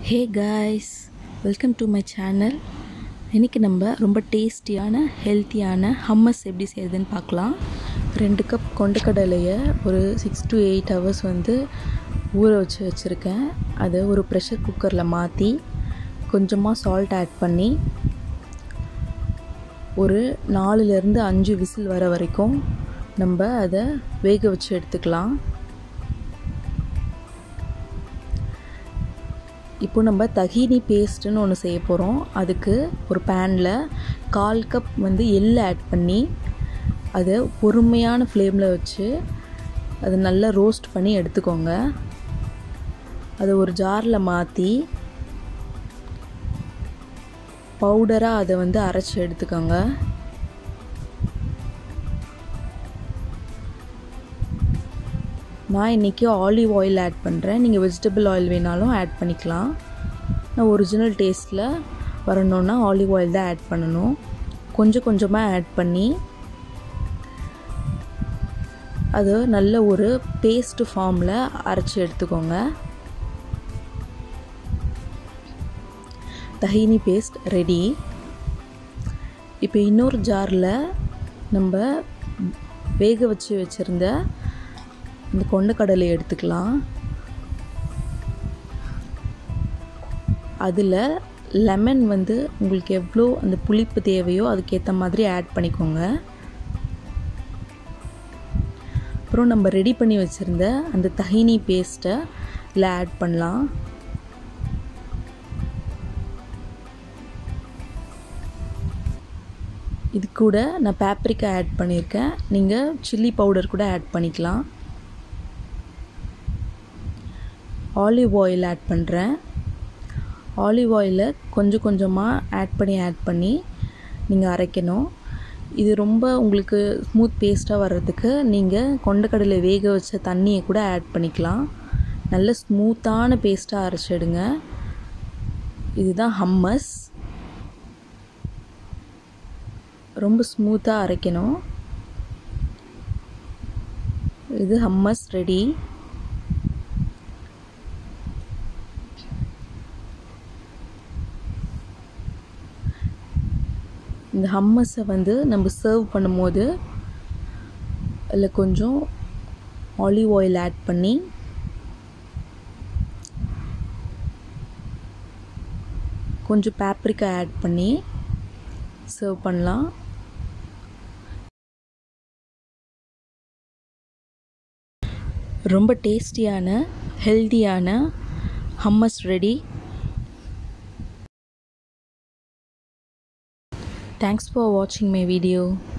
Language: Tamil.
Hey guys welcome to my channel இன்றைக்கி நம்ம ரொம்ப டேஸ்டியான ஹெல்த்தியான ஹம்மஸ் எப்படி செய்யுதுன்னு பார்க்கலாம் ரெண்டு கப் கொண்டக்கடலையை ஒரு சிக்ஸ் டு எயிட் ஹவர்ஸ் வந்து ஊற வச்சு வச்சுருக்கேன் அதை ஒரு ப்ரெஷர் குக்கரில் மாற்றி கொஞ்சமாக சால்ட் ஆட் பண்ணி ஒரு நாலுலேருந்து அஞ்சு விசில் வர வரைக்கும் நம்ம அதை வேக வச்சு எடுத்துக்கலாம் இப்போ நம்ம தஹீனி பேஸ்ட்டுன்னு ஒன்று செய்ய போகிறோம் அதுக்கு ஒரு பேனில் கால் கப் வந்து எள்ளு ஆட் பண்ணி அதை பொறுமையான ஃப்ளேமில் வச்சு அதை நல்லா ரோஸ்ட் பண்ணி எடுத்துக்கோங்க அதை ஒரு ஜாரில் மாற்றி பவுடராக அதை வந்து அரைச்சி எடுத்துக்கோங்க நான் இன்றைக்கி ஆலிவ் ஆயில் ஆட் பண்ணுறேன் நீங்கள் வெஜிடபிள் ஆயில் வேணாலும் ஆட் பண்ணிக்கலாம் நான் ஒரிஜினல் டேஸ்ட்டில் வரணுன்னா ஆலிவ் ஆயில் தான் ஆட் பண்ணணும் கொஞ்சம் கொஞ்சமாக ஆட் பண்ணி அது நல்ல ஒரு பேஸ்ட் ஃபார்மில் அரைச்சி எடுத்துக்கோங்க தஹீனி பேஸ்ட் ரெடி இப்போ இன்னொரு ஜாரில் நம்ம வேக வச்சு வச்சுருந்த இந்த கொண்டக்கடலை எடுத்துக்கலாம் அதில் லெமன் வந்து உங்களுக்கு எவ்வளோ அந்த புளிப்பு தேவையோ அதுக்கேற்ற மாதிரி ஆட் பண்ணிக்கோங்க அப்புறம் நம்ம ரெடி பண்ணி வச்சுருந்த அந்த தஹினி பேஸ்ட்டை இதில் ஆட் பண்ணலாம் இது கூட நான் பேப்ரிக்கா ஆட் பண்ணியிருக்கேன் நீங்கள் சில்லி பவுடர் கூட ஆட் பண்ணிக்கலாம் ஆலிவ் ஆயில் ஆட் பண்ணுறேன் ஆலிவ் ஆயிலை கொஞ்சம் கொஞ்சமாக ஆட் பண்ணி ஆட் பண்ணி நீங்கள் அரைக்கணும் இது ரொம்ப உங்களுக்கு ஸ்மூத் பேஸ்ட்டாக வர்றதுக்கு நீங்கள் கொண்டக்கடலை வேக வச்ச தண்ணியை கூட ஆட் பண்ணிக்கலாம் நல்ல ஸ்மூத்தான பேஸ்ட்டாக அரைச்சிடுங்க இதுதான் ஹம்மஸ் ரொம்ப ஸ்மூத்தாக அரைக்கணும் இது ஹம்மஸ் ரெடி இந்த ஹம்மஸை வந்து நம்ம சர்வ் பண்ணும்போது அதில் கொஞ்சம் ஆலிவ் ஆயில் ஆட் பண்ணி கொஞ்சம் பேப்ரிக்கா ஆட் பண்ணி சர்வ் பண்ணலாம் ரொம்ப டேஸ்டியான ஹெல்த்தியான hummus ready Thanks for watching my video.